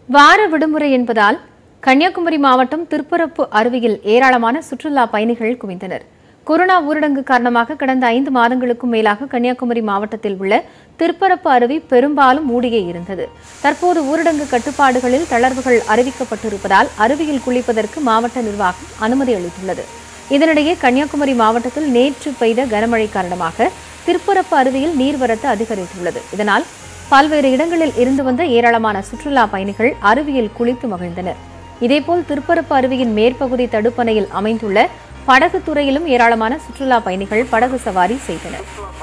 வார விடுமுறை என்பதால் கன்னியாகுமரி மாவட்டம் திருப்பரப்பு அருவியில் ஏராளமான சுற்றுலா பயணிகள் குவிந்தனர் கொரோனா ஊரடங்கு காரணமாக கடந்த ஐந்து மாதங்களுக்கும் மேலாக கன்னியாகுமரி மாவட்டத்தில் உள்ள திருப்பரப்பு அருவி பெரும்பாலும் மூடியே இருந்தது தற்போது ஊரடங்கு கட்டுப்பாடுகளில் தளர்வுகள் அறிவிக்கப்பட்டிருப்பதால் அருவியில் குளிப்பதற்கு மாவட்ட நிர்வாகம் அனுமதி அளித்துள்ளது இதனிடையே கன்னியாகுமரி மாவட்டத்தில் நேற்று பெய்த கனமழை காரணமாக திருப்பரப்பு அருவியில் நீர்வரத்து அதிகரித்துள்ளது இதனால் பல்வேறு இடங்களில் இருந்து வந்த ஏராளமான சுற்றுலா பயணிகள் அருவியில் குளித்து மகிழ்ந்தனர் இதேபோல் திருப்பரப்பு அருவியின் மேற்பகுதி தடுப்பணையில் அமைந்துள்ள படகு துறையிலும் ஏராளமான சுற்றுலா பயணிகள் படகு சவாரி செய்தனர்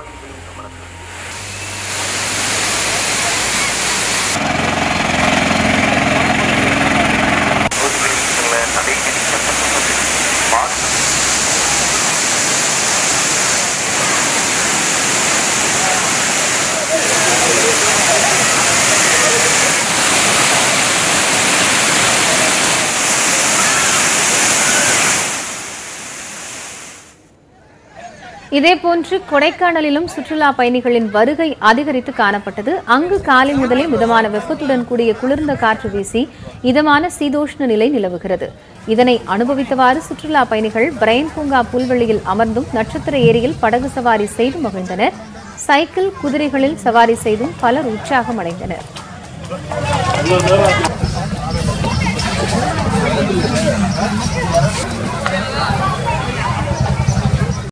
இதேபோன்று கொடைக்கானலிலும் சுற்றுலா பயணிகளின் வருகை அதிகரித்து காணப்பட்டது அங்கு காலை முதலே மிதமான வெப்பத்துடன் கூடிய குளிர்ந்த காற்று வீசி இதமான சீதோஷ்ண நிலை நிலவுகிறது இதனை அனுபவித்தவாறு சுற்றுலா பயணிகள் பிரைன் பூங்கா புல்வெளியில் அமர்ந்தும் நட்சத்திர ஏரியில் படகு சவாரி செய்து மகிழ்ந்தனர் சைக்கிள் குதிரைகளில் சவாரி செய்தும் பலர் உற்சாகம் அடைந்தனர்